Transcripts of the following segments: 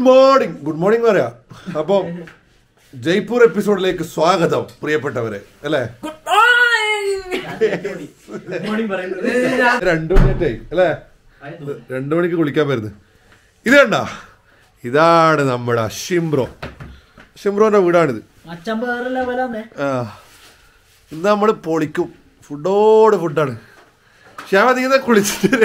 Morning good morning പറയാ അപ്പൊ ജയ്പൂർ എപ്പിസോഡിലേക്ക് സ്വാഗതം പ്രിയപ്പെട്ടവരെ അല്ലേ രണ്ടു മണിയായി അല്ലേ രണ്ടു മണിക്ക് കുളിക്കാൻ വരുന്നത് ഇത് കണ്ട ഇതാണ് നമ്മുടെ ഷിംബ്രോ ഷിംബ്രോന്റെ വീടാണിത് അച്ഛൻ വേറെ ലെവലാന്നേ ആ ഇന്ന് നമ്മൾ പൊളിക്കും ഫുഡോട് ഫുഡാണ് ശ്യാമ നീ ഇതാ കുളിച്ചിട്ട്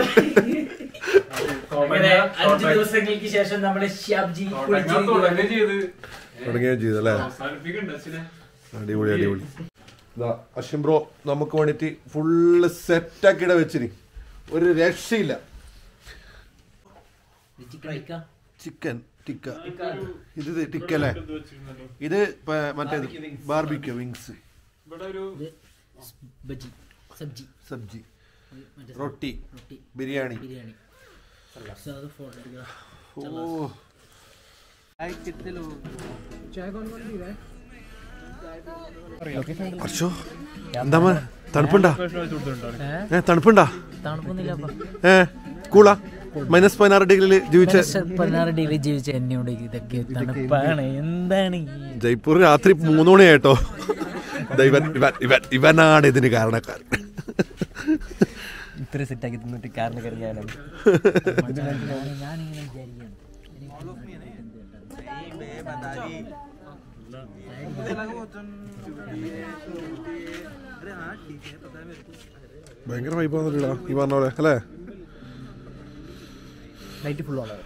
അങ്ങനെ അഞ്ച് ദിവസങ്ങൾക്ക് ശേഷം നമ്മുടെ ഷ്യാബ്ജി തുടങ്ങുകയും ചെയ്തു അല്ലേ അടിപൊളി അടിപൊളി ഇതാ അശ്വിൻ ബ്രോ നമുക്ക് വേണ്ടിട്ട് ഫുള്ള് സെറ്റാക്കിട വെച്ചിന് ഒരു രക്ഷയില്ല ചിക്കൻ ടിക്ക ഇത് ടിക്ക അല്ലേ ഇത് പ- മറ്റേത് ബാർബിക്ക വിങ്സ് ബജി സബ്ജി സബ്ജി മറ്റേ റൊട്ടി റൊട്ടി ബിരിയാണി ബിരിയാണി സോ, അത് ഫോട്ടോ എടുക്കുക. ഓ അർഷോ എന്താ മോനെ? തണുപ്പുണ്ടാ ഏ തണുപ്പുണ്ടാ തണുപ്പൊന്നുമില്ലപ്പാ ഏ കൂളാ മൈനസ് പതിനാറ് ഡിഗ്രിയിൽ ജീവിച്ച പതിനാറ് ഡിഗ്രി ജീവിച്ച എന്നോട് ഇതൊക്കെ തണുപ്പാണ് എന്താണ് ഈ ജയ്പൂർ രാത്രി മൂന്ന് മണിയായിട്ടോ ദാ ഇവൻ ഇവൻ ഇവൻ ഇവനാണ് ഇതിന് കാരണക്കാരൻ ഇത്ര സെറ്റാക്കി തന്നിട്ട് കാരണക്കാരൻ ഞാനാണ് ഞാനിങ്ങനെ വിചാരിക്കുകയാണ് ഭയങ്കര വൈബാന്നില്ലടാ ഈ പറഞ്ഞ പോലെ അല്ലേ ലൈറ്റ് ഫുൾ ആണ്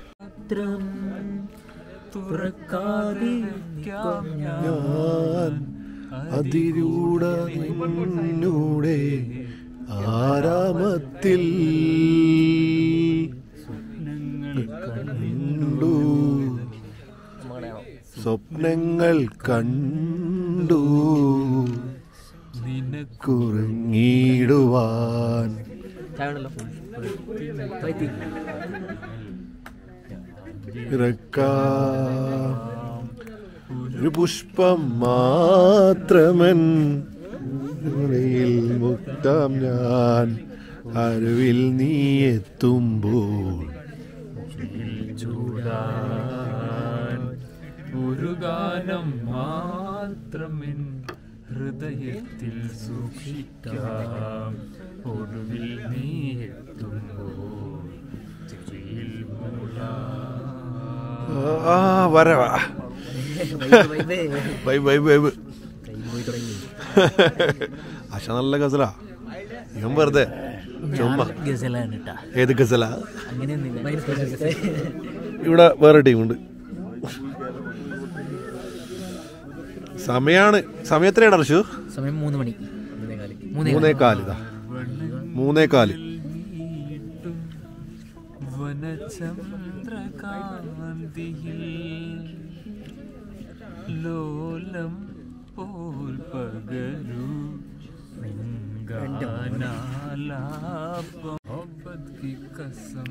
തുറക്കാതിരിക്കാം ഞാൻ. ഞാൻ അതിരൂട നിന്നൂടെ ആരാമത്തിൽ കണ്ടു സ്വപ്നങ്ങൾ കണ്ടു കുറുങ്ങിടുവാൻ ചായണല്ലോ വൈത്തി. ഇറക്കാം ഒരു പുഷ്പം മാത്രമൻ ഉള്ളിൽ മുക്താം ഞാൻ അരുവിൽ നീ എത്തുമ്പോൾ ഒരു ഗാനം മാത്രമെൻ ഹൃദയത്തിൽ സൂക്ഷിക്കാം ഒടുവിൽ നീ എത്തുമ്പോൾ ചെവിയിൽ മൂളാം. ആ വരവാ vibe, vibe. Bye bye bye bye കൈ പോയി തുടങ്ങി ആശ നല്ല ഗസലാ ഇവൻ വെറുതെ ചുമ്മാ ഗസലാണ് ട്ടാ. ഏത് ഗസലാ അങ്ങനെയൊന്നുമില്ല ഇവിടെ വേറെ ടീമുണ്ട് സമയാണ് സമയത്തിനാണ് അർഷു സമയം മൂന്ന് മണി മൂന്നേ കാലിതാ മൂന്നേ കാല് വനചന്ദ്രകാന്തിയിൽ ലോലം പോൽ പകരൂ ഗാനാലാപം मोहब्बत की कसम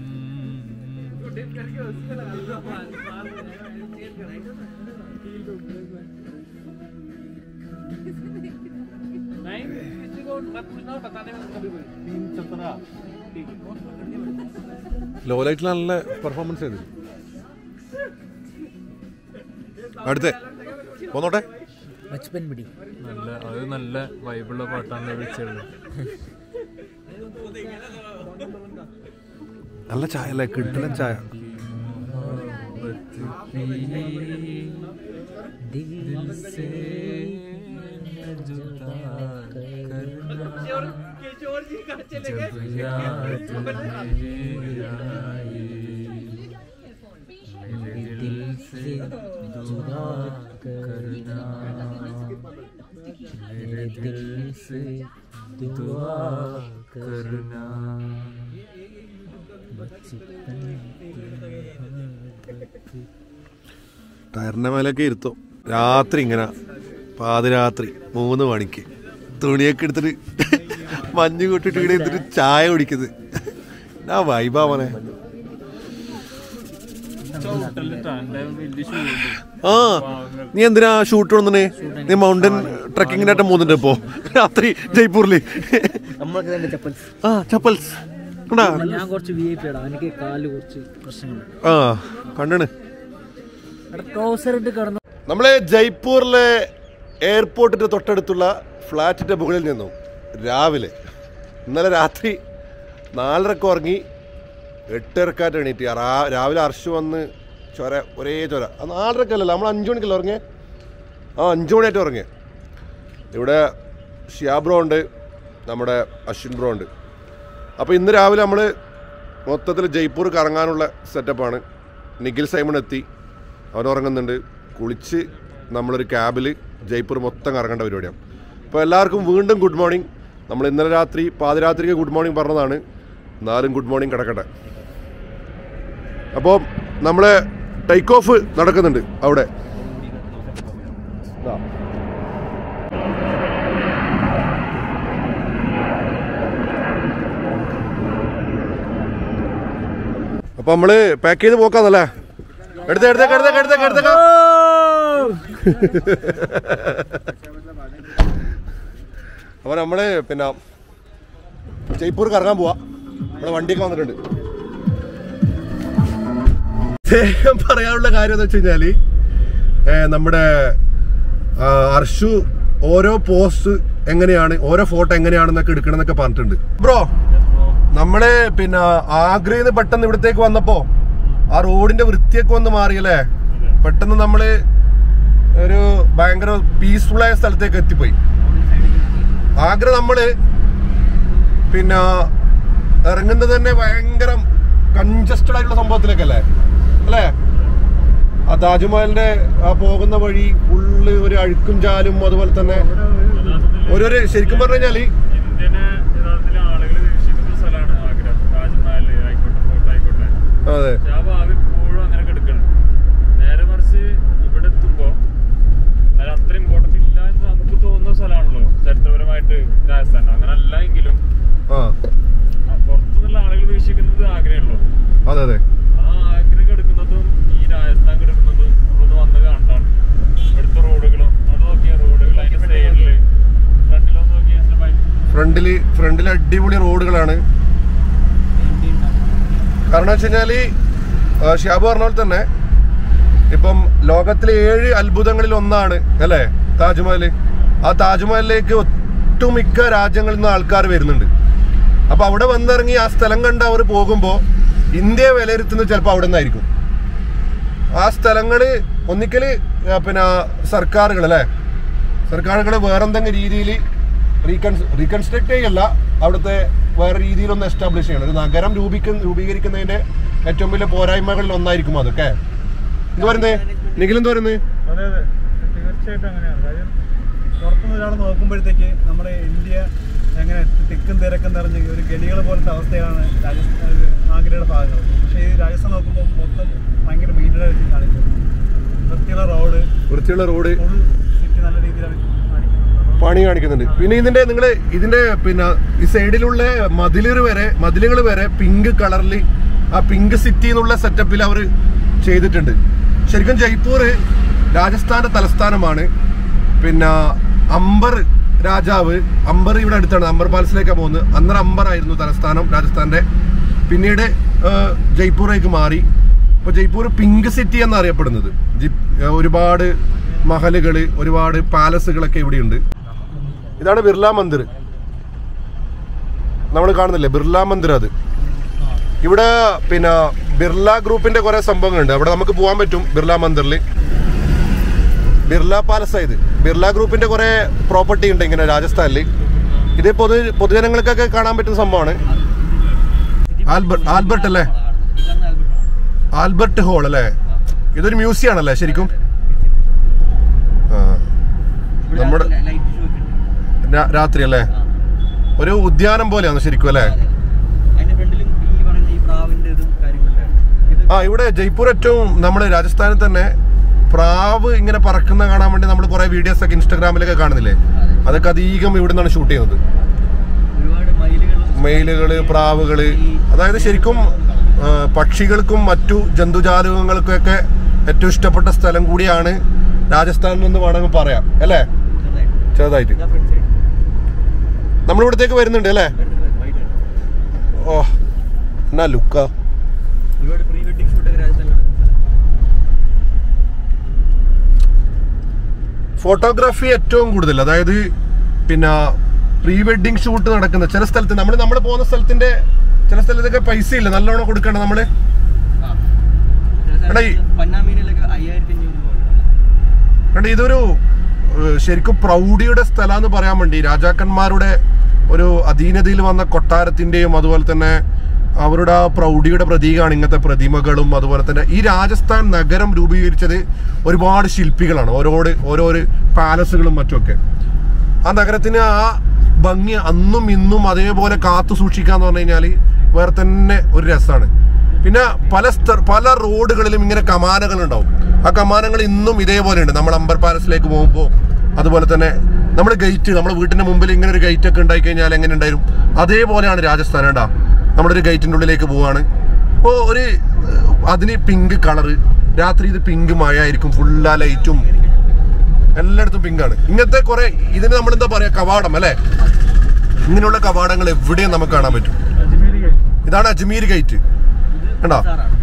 ലോ ലൈറ്റിൽ നല്ല പെർഫോമൻസ് ചെയ്തു അടുത്തേ പോന്നോട്ടെ ബച്പൻ പിടി നല്ല അത് നല്ല വൈബുള്ള പാട്ടാണ് വിളിച്ചത് നല്ല ചായ അല്ലേ കിട്ടല ചായ दिल से न जुदा करना जब याद मेरी आई मेरे दिल से जुदा करना मेरे दिल से दुआ करना ടയറിന്റെ മേലൊക്കെ ഇരുത്തും രാത്രി ഇങ്ങനെ പാതിരാത്രി മൂന്ന് മണിക്ക് തുണിയൊക്കെ എടുത്തിട്ട് മഞ്ഞ് കൂട്ടിട്ട് ഇവിടെ എടുത്തിട്ട് ചായ കുടിക്കുന്നത് ആ വൈബാ മോനെ ആ നീ എന്തിനാ ഷൂട്ട് കൊണ്ടുവന്നേ നീ മൗണ്ടൻ ട്രക്കിങ്ങിനായിട്ട് പോകുന്നുണ്ട് ഇപ്പോ രാത്രി ജയ്പൂരില് നമ്മളൊക്കെ തന്നെ ചപ്പൽസ് ആ ചപ്പൽസ് കണ്ടാ ഞാൻ കുറച്ച് വി ഐ പി ഇടാം എനിക്ക് കാല് കുറച്ച് പ്രശ്നങ്ങളുണ്ട് ആ കണ്ടാണ് ട്രൗസർ ഇട്ട് കിടന്നു നമ്മളെ ജയ്പൂരിലെ എയർപോർട്ടിന്റെ തൊട്ടടുത്തുള്ള ഫ്ലാറ്റിന്റെ മുകളിൽ നിന്നും രാവിലെ ഇന്നലെ രാത്രി നാലരക്ക് ഉറങ്ങി എട്ടരക്കാറ്റ് എണീറ്റ് രാ- രാവിലെ അർഷ് വന്ന് ചൊര ഒരേ ചൊര ആ നാലരക്കല്ലല്ലോ നമ്മൾ അഞ്ചു മണിക്കല്ലേ ഉറങ്ങിയേ ആ അഞ്ചു മണിയായിട്ട് ഉറങ്ങിയേ ഇവിടെ ഷിയാ ബ്രോ ഉണ്ട് നമ്മുടെ അശ്വിൻ ബ്രോ ഉണ്ട് അപ്പോൾ ഇന്ന് രാവിലെ നമ്മൾ മൊത്തത്തിൽ ജയ്പൂർ കറങ്ങാനുള്ള സെറ്റപ്പാണ് നിഖിൽ സൈമൺ എത്തി അവൻ ഉറങ്ങുന്നുണ്ട് കുളിച്ച് നമ്മളൊരു ക്യാബിൽ ജയ്പൂർ മൊത്തം കറങ്ങേണ്ട പരിപാടിയാണ് അപ്പോൾ എല്ലാവർക്കും വീണ്ടും ഗുഡ് മോർണിംഗ് നമ്മൾ ഇന്നലെ രാത്രി പാതിരാത്രിക്ക് ഗുഡ് മോർണിംഗ് പറഞ്ഞതാണ് എന്നാലും ഗുഡ് മോർണിംഗ് കിടക്കട്ടെ അപ്പോൾ നമ്മൾ ടേക്ക് ഓഫ് നടക്കുന്നുണ്ട് അവിടെ ദാ. അപ്പൊ നമ്മള് പാക്ക് ചെയ്ത് പോക്കാന്നല്ലേ എടുത്ത എടുത്തേക്ക് എടുത്തേക്ക് എടുത്തേക്ക് എടുത്തേക്ക് അപ്പൊ നമ്മള് പിന്നെ ജയ്പൂർ കറങ്ങാൻ പോവാ നമ്മുടെ വണ്ടിയൊക്കെ വന്നിട്ടുണ്ട് ഇദ്ദേഹം പറയാനുള്ള കാര്യം എന്ന് വെച്ച് കഴിഞ്ഞാല് ഏ, നമ്മുടെ ആ, അർഷു ഓരോ പോസ്റ്റ് എങ്ങനെയാണ് ഓരോ ഫോട്ടോ എങ്ങനെയാണെന്നൊക്കെ എടുക്കണം എന്നൊക്കെ പറഞ്ഞിട്ടുണ്ട് ബ്രോ നമ്മള് പിന്നെ ആഗ്രയിൽ നിന്ന് പെട്ടെന്ന് ഇവിടത്തേക്ക് വന്നപ്പോ ആ റോഡിന്റെ വൃത്തിയൊക്കെ ഒന്ന് മാറിയല്ലേ പെട്ടെന്ന് നമ്മള് ഒരു ഭയങ്കര പീസ്ഫുൾ ആയ സ്ഥലത്തേക്ക് എത്തിപ്പോയി ആഗ്ര നമ്മള് പിന്നെ ഇറങ്ങുന്നത് തന്നെ ഭയങ്കര കൺജസ്റ്റഡ് ആയിട്ടുള്ള സംഭവത്തിലേക്കല്ലേ അല്ലേ ആ താജ്മഹലിന്റെ ആ പോകുന്ന വഴി ഫുള്ള് ഒരു അഴുക്കും ചാലും അതുപോലെ തന്നെ ഓരോരോ ശരിക്കും പറഞ്ഞു കഴിഞ്ഞാല് ഇന്ത്യനെ യഥാർത്ഥത്തിൽ ആളുകൾ വീക്ഷിക്കുന്ന സ്ഥലമാണ് ആഗ്ര താജ്മഹൽ ആയിക്കോട്ടെ ഫോട്ടോ ആയിക്കോട്ടെ അതെ പക്ഷെ ആ ഭാഗം ഇപ്പോഴും അങ്ങനെ കിടക്കണം നേരെ മറിച്ച് ഇവിടെ എത്തുമ്പോ എന്നാലും അത്ര ഇമ്പോർട്ടന്റ് ഇല്ല എന്ന് നമുക്ക് തോന്നുന്ന സ്ഥലമാണല്ലോ ചരിത്രപരമായിട്ട് രാജസ്ഥാൻ അങ്ങനെ അല്ല എങ്കിലും ആ ആ പുറത്തുനിന്നുള്ള ആളുകൾ വീക്ഷിക്കുന്നത് ആഗ്രഹമുള്ളൂ അതെ അതെ ആ ആഗ്ര കിടക്കുന്നതും ഈ രാജസ്ഥാൻ കിടക്കുന്നതും നമ്മളൊന്ന് വന്ന് കാണാണ് ഇവിടുത്തെ റോഡുകളും അത് നോക്കിയ റോഡുകൾ അതിന്റെ സൈഡില് ഫ്രണ്ടിലൊന്ന് നോക്കിയ ഫ്രണ്ടില് ഫ്രണ്ടിൽ അടിപൊളി റോഡുകളാണ് കാരണം വെച്ച് കഴിഞ്ഞാല് ആ, ഷിയാബ് പറഞ്ഞ പോലെ തന്നെ ഇപ്പം ലോകത്തിലെ ഏഴ് അത്ഭുതങ്ങളിൽ ഒന്നാണ് അല്ലേ താജ്മഹൽ ആ താജ്മഹലിലേക്ക് ഒട്ടുമിക്ക രാജ്യങ്ങളിൽ നിന്ന് ആൾക്കാർ വരുന്നുണ്ട് അപ്പൊ അവിടെ വന്നിറങ്ങി ആ സ്ഥലം കണ്ട് അവർ പോകുമ്പോൾ ഇന്ത്യയെ വിലയിരുത്തുന്നത് ചിലപ്പോൾ അവിടെ നിന്നായിരിക്കും ആ സ്ഥലങ്ങള് ഒന്നിക്കല് ആ, പിന്നെ സർക്കാരുകൾ അല്ലേ സർക്കാരുകൾ വേറെന്തെങ്കിലും രീതിയിൽ റീകൺസ് റീകൺസ്ട്രക്ട് ചെയ്യല്ല അവിടുത്തെ വേറെ രീതിയിലൊന്ന് എസ്റ്റാബ്ലിഷ് ചെയ്യണം ഒരു നഗരം രൂപീക രൂപീകരിക്കുന്നതിന്റെ ഏറ്റവും വലിയ പോരായ്മകളിൽ ഒന്നായിരിക്കും അതൊക്കെ എന്ത് പറയുന്നേ നിഖിൽ എന്ത് പറയുന്നത് അതെ അതെ തീർച്ചയായിട്ടും അങ്ങനെയാണ് കാര്യം പുറത്തുനിന്ന് ഒരാൾ നോക്കുമ്പോഴത്തേക്ക് നമ്മുടെ ഇന്ത്യ എങ്ങനെ തിക്കും തിരക്കും നിറഞ്ഞ് ഒരു ഗലികൾ പോലത്തെ അവസ്ഥയാണ് രാജസ്ഥാൻ ആഗ്രയുടെ ഭാഗങ്ങൾ പക്ഷേ ഈ രാജസ്ഥാൻ നോക്കുമ്പോൾ മൊത്തം ഭയങ്കര മെയിൻ്റെനായിട്ട് കാണിക്കും വൃത്തിയുള്ള റോഡ് വൃത്തിയുള്ള റോഡ് ഫുൾ സിറ്റി നല്ല രീതിയിലാണ് കാണിക്കുന്നത് പണി കാണിക്കുന്നുണ്ട് പിന്നെ ഇതിന്റെ നിങ്ങൾ ഇതിന്റെ പിന്നെ ഈ സൈഡിലുള്ള മതിലുകൾ വരെ മതിലുകൾ വരെ പിങ്ക് കളറിൽ ആ പിങ്ക് സിറ്റി എന്നുള്ള സെറ്റപ്പിൽ അവർ ചെയ്തിട്ടുണ്ട് ശരിക്കും ജയ്പൂർ രാജസ്ഥാന്റെ തലസ്ഥാനമാണ് പിന്നെ അംബർ രാജാവ് അംബർ ഇവിടെ അടുത്താണ് അംബർ പാലസിലേക്കാണ് പോകുന്നത് അന്നേരം അംബർ ആയിരുന്നു തലസ്ഥാനം രാജസ്ഥാന്റെ പിന്നീട് ആ, ജയ്പൂറേക്ക് മാറി ഇപ്പൊ ജയ്പൂർ പിങ്ക് സിറ്റി എന്നറിയപ്പെടുന്നത് ജി- ഒരുപാട് മഹലുകള് ഒരുപാട് പാലസുകളൊക്കെ ഇവിടെയുണ്ട് ഇതാണ് ബിർള മന്ദിർ നമ്മൾ കാണുന്നില്ലേ ബിർള മന്ദിർ അത് ഇവിടെ പിന്നെ ബിർള ഗ്രൂപ്പിന്റെ കുറെ സംഭവങ്ങളുണ്ട് അവിടെ നമുക്ക് പോകാൻ പറ്റും ബിർള മന്ദിറിൽ ബിർള പാലസ് ഇത് ബിർള ഗ്രൂപ്പിന്റെ കുറെ പ്രോപ്പർട്ടി ഉണ്ട് ഇങ്ങനെ രാജസ്ഥാനിൽ ഇത് പൊതു പൊതുജനങ്ങൾക്കൊക്കെ കാണാൻ പറ്റുന്ന സംഭവമാണ് ആൽബർട്ട് ആൽബർട്ട് അല്ലേ ആൽബർട്ട് ഹോൾ അല്ലേ ഇതൊരു മ്യൂസിയം ആണല്ലേ ശരിക്കും ആ നമ്മുടെ ലൈറ്റ് ഷോ ഒക്കെ ഉണ്ട് രാ- രാത്രി അല്ലേ ഒരു ഉദ്യാനം പോലെയാണ് ശരിക്കും അല്ലേ അതിന്റെ ഫ്രണ്ടിലും ഈ പറയുന്ന ഈ പ്രാവിന്റെ ഇതും കാര്യങ്ങളുണ്ടായിരുന്നു ഇത് ആ ഇവിടെ ജയ്പൂർ ഏറ്റവും നമ്മുടെ രാജസ്ഥാനിൽ തന്നെ പ്രാവ് ഇങ്ങനെ പറക്കുന്ന കാണാൻ വേണ്ടി നമ്മൾ കുറെ വീഡിയോസ് ഒക്കെ ഇൻസ്റ്റാഗ്രാമിലൊക്കെ കാണുന്നില്ലേ അതൊക്കെ അധികം ഇവിടെ നിന്നാണ് ഷൂട്ട് ചെയ്യുന്നത് ഒരുപാട് മയിലുകളും മെയിലുകള് പ്രാവുകള് അതായത് ശരിക്കും ആ, പക്ഷികൾക്കും മറ്റു ജന്തുജാലകങ്ങൾക്കും ഒക്കെ ഏറ്റവും ഇഷ്ടപ്പെട്ട സ്ഥലം കൂടിയാണ് രാജസ്ഥാൻ എന്ന് വേണമെങ്കിൽ പറയാം അല്ലേ ചെറുതായിട്ട് ചെറുതായിട്ട് ഇതാ ഫ്രണ്ട് സൈഡ് നമ്മളിവിടത്തേക്ക് വരുന്നുണ്ട് അല്ലേ വൈകിട്ട് ഓ എന്നാ ലുക്ക ഒരുപാട് പ്രീ വെഡിങ് ഷൂട്ടൊക്കെ രാജസ്ഥാനിൽ നടക്കുന്ന സ്ഥലം ഫോട്ടോഗ്രാഫി ഏറ്റവും കൂടുതൽ അതായത് പിന്നെ പ്രീ വെഡിങ് ഷൂട്ട് നടക്കുന്ന ചില സ്ഥലത്ത് നമ്മൾ നമ്മൾ പോകുന്ന സ്ഥലത്തിന്റെ ചില സ്ഥലത്തൊക്കെ പൈസ ഇല്ല നല്ലോണം കൊടുക്കണം നമ്മള് എടാ, ഈ- പന്നാമീനിലൊക്കെ അയ്യായിരത്തി അഞ്ഞൂറ് രൂപ കണ്ട ഇതൊരു ഏഹ്, ശരിക്കും പ്രൗഢിയുടെ സ്ഥലം എന്ന് പറയാൻ വേണ്ടി രാജാക്കന്മാരുടെ ഒരു അധീനതയിൽ വന്ന കൊട്ടാരത്തിന്റെയും അതുപോലെ തന്നെ അവരുടെ ആ പ്രൗഢിയുടെ പ്രതീകമാണ് ഇങ്ങനത്തെ പ്രതിമകളും അതുപോലെ തന്നെ ഈ രാജസ്ഥാൻ നഗരം രൂപീകരിച്ചത് ഒരുപാട് ശില്പികളാണ് ഓരോട് ഓരോരോ പാലസുകളും മറ്റുമൊക്കെ ആ നഗരത്തിന് ആ ഭംഗി അന്നും ഇന്നും അതേപോലെ കാത്തു സൂക്ഷിക്കാന്ന് പറഞ്ഞു കഴിഞ്ഞാൽ വേറെ തന്നെ ഒരു രസമാണ് പിന്നെ പല സ്ഥ പല റോഡുകളിലും ഇങ്ങനെ കമാനങ്ങൾ ഉണ്ടാവും ആ കമാനങ്ങൾ ഇന്നും ഇതേപോലെ ഉണ്ട് നമ്മൾ അമ്പർ പാലസിലേക്ക് പോകുമ്പോൾ അതുപോലെ തന്നെ നമ്മൾ ഗേറ്റ് നമ്മുടെ വീട്ടിന്റെ മുമ്പിൽ ഇങ്ങനെ ഒരു ഗേറ്റ് ഒക്കെ ഉണ്ടായി കഴിഞ്ഞാൽ എങ്ങനെ ഉണ്ടായിരുന്നു അതേപോലെയാണ് രാജസ്ഥാൻ ഉണ്ടാ നമ്മളൊരു ഗേറ്റിന്റെ ഉള്ളിലേക്ക് പോവാണ് അപ്പോൾ ഒരു ഏഹ്, അതിന് പിങ്ക് കളറ് രാത്രി ഇത് പിങ്ക് മഴ ആയിരിക്കും ഫുള്ളാ ലൈറ്റും എല്ലായിടത്തും പിങ്കാണ് ഇങ്ങനത്തെ കുറെ ഇതിന് നമ്മൾ എന്താ പറയാ കവാടം അല്ലെ ഇങ്ങനെയുള്ള കവാടങ്ങൾ എവിടെയും നമുക്ക് കാണാൻ പറ്റും ഇതാണ് അജ്മീർ ഗേറ്റ് കണ്ടോ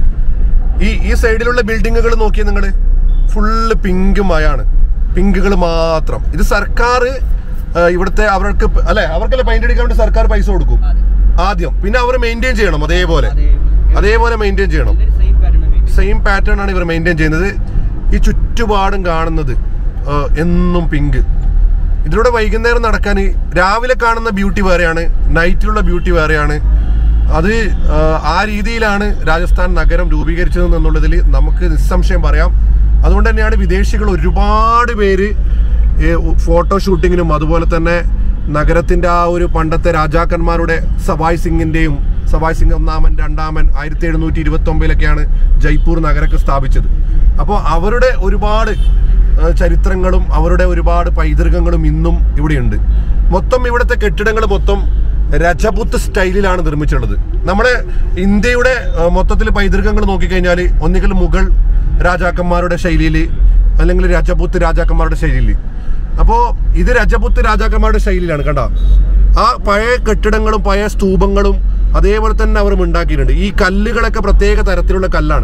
ഈ ഈ സൈഡിലുള്ള ബിൽഡിങ്ങുകൾ നോക്കിയാൽ നിങ്ങൾ ഫുള്ള് പിങ്ക് മയാണ് പിങ്കുകൾ മാത്രം ഇത് സർക്കാർ ആ, ഇവിടുത്തെ അവർക്ക് പ- അല്ലെ അവർക്കല്ലേ പെയിന്റ് അടിക്കാൻ വേണ്ടി സർക്കാർ പൈസ കൊടുക്കും ആദ്യം പിന്നെ അവർ മെയിൻറ്റെയിൻ ചെയ്യണം അതേപോലെ അതേപോലെ മെയിൻറ്റെയിൻ ചെയ്യണം സെയിം പാറ്റേൺ സെയിം പാറ്റേൺ ആണ് ഇവർ മെയിൻറ്റെയിൻ ചെയ്യുന്നത് ഈ ചുറ്റുപാടും കാണുന്നത് ആ, എന്നും പിങ്ക് ഇതിലൂടെ വൈകുന്നേരം നടക്കാൻ രാവിലെ കാണുന്ന ബ്യൂട്ടി വേറെയാണ് നൈറ്റിലുള്ള ബ്യൂട്ടി വേറെയാണ് അത് ആ, ആ രീതിയിലാണ് രാജസ്ഥാൻ നഗരം രൂപീകരിച്ചത് എന്നുള്ളതിൽ നമുക്ക് നിസ്സംശയം പറയാം അതുകൊണ്ട് തന്നെയാണ് വിദേശികൾ ഒരുപാട് പേര് ഈ ഫോട്ടോ ഷൂട്ടിങ്ങിനും അതുപോലെ തന്നെ നഗരത്തിന്റെ ആ ഒരു പണ്ടത്തെ രാജാക്കന്മാരുടെ സവായ് സിംഗിന്റെയും സവായ് സിംഗ് ഒന്നാമൻ രണ്ടാമൻ ആയിരത്തി എഴുന്നൂറ്റി ഇരുപത്തി ഒമ്പതിലൊക്കെയാണ് ജയ്പൂർ നഗരമൊക്കെ സ്ഥാപിച്ചത് അപ്പോൾ അവരുടെ ഒരുപാട് ആ, ചരിത്രങ്ങളും അവരുടെ ഒരുപാട് പൈതൃകങ്ങളും ഇന്നും ഇവിടെയുണ്ട് മൊത്തം ഇവിടുത്തെ കെട്ടിടങ്ങൾ മൊത്തം രജപുത്ത് സ്റ്റൈലിലാണ് നിർമ്മിച്ചിട്ടുള്ളത് നമ്മുടെ ഇന്ത്യയുടെ ആ, മൊത്തത്തിൽ പൈതൃകങ്ങൾ നോക്കിക്കഴിഞ്ഞാൽ ഒന്നുകിൽ മുഗൾ രാജാക്കന്മാരുടെ ശൈലിയിൽ അല്ലെങ്കിൽ രജപുത്ത് രാജാക്കന്മാരുടെ ശൈലിയിൽ അപ്പോൾ ഇത് രജപുത്ത് രാജാക്കന്മാരുടെ ശൈലിയിലാണ് കണ്ട ആ പഴയ കെട്ടിടങ്ങളും പഴയ സ്തൂപങ്ങളും അതേപോലെ തന്നെ അവർ ഉണ്ടാക്കിയിട്ടുണ്ട് ഈ കല്ലുകളൊക്കെ പ്രത്യേക തരത്തിലുള്ള കല്ലാണ്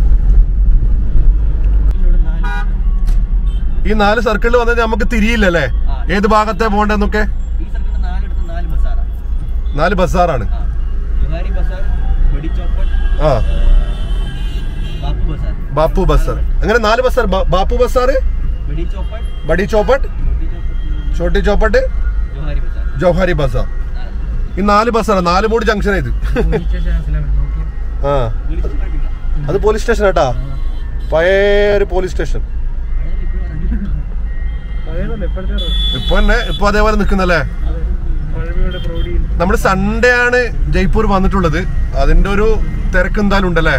ഈ നാല് സർക്കിളിൽ വന്നത് നമുക്ക് തിരിയില്ലല്ലേ ഏത് ഭാഗത്തെ പോകണ്ടെന്നൊക്കെ ഈ സർക്കിളിന്റെ നാലിടത്ത് നാല് ബസാറാ നാല് ബസാറാണ് ആ ജുഹാരി ബസാർ ബഡി ചോപ്പട്ട് ആ ബാപ്പു ബസാർ ബാപ്പു ബസാർ അങ്ങനെ നാല് ബസാർ ബാ- ബാപ്പു ബസാർ ബഡി ചോപ്പട്ട് ബഡി ചോപ്പട്ട് ബഡി ചോപ്പട്ട് ചോട്ടി ചോപ്പട്ട് ജുഹാരി ബസാർ ജൗഹരി ബസാർ ഈ നാല് ബസാറാണ് നാല് മൂട് ജംഗ്ഷൻ ഇത് ആ അത് പോലീസ് സ്റ്റേഷൻ കേട്ടാ പഴയ ഒരു പോലീസ് സ്റ്റേഷൻ അതേപോലെ ഇപ്പോഴത്തെ ഇപ്പൊ തന്നെ ഇപ്പൊ അതേപോലെ നിൽക്കുന്നല്ലേ പഴമയുടെ പ്രൗഢിയിൽ നമ്മൾ സൺഡേ ആണ് ജയ്പൂർ വന്നിട്ടുള്ളത് അതിന്റെ ഒരു തിരക്ക് എന്തായാലും ഉണ്ടല്ലേ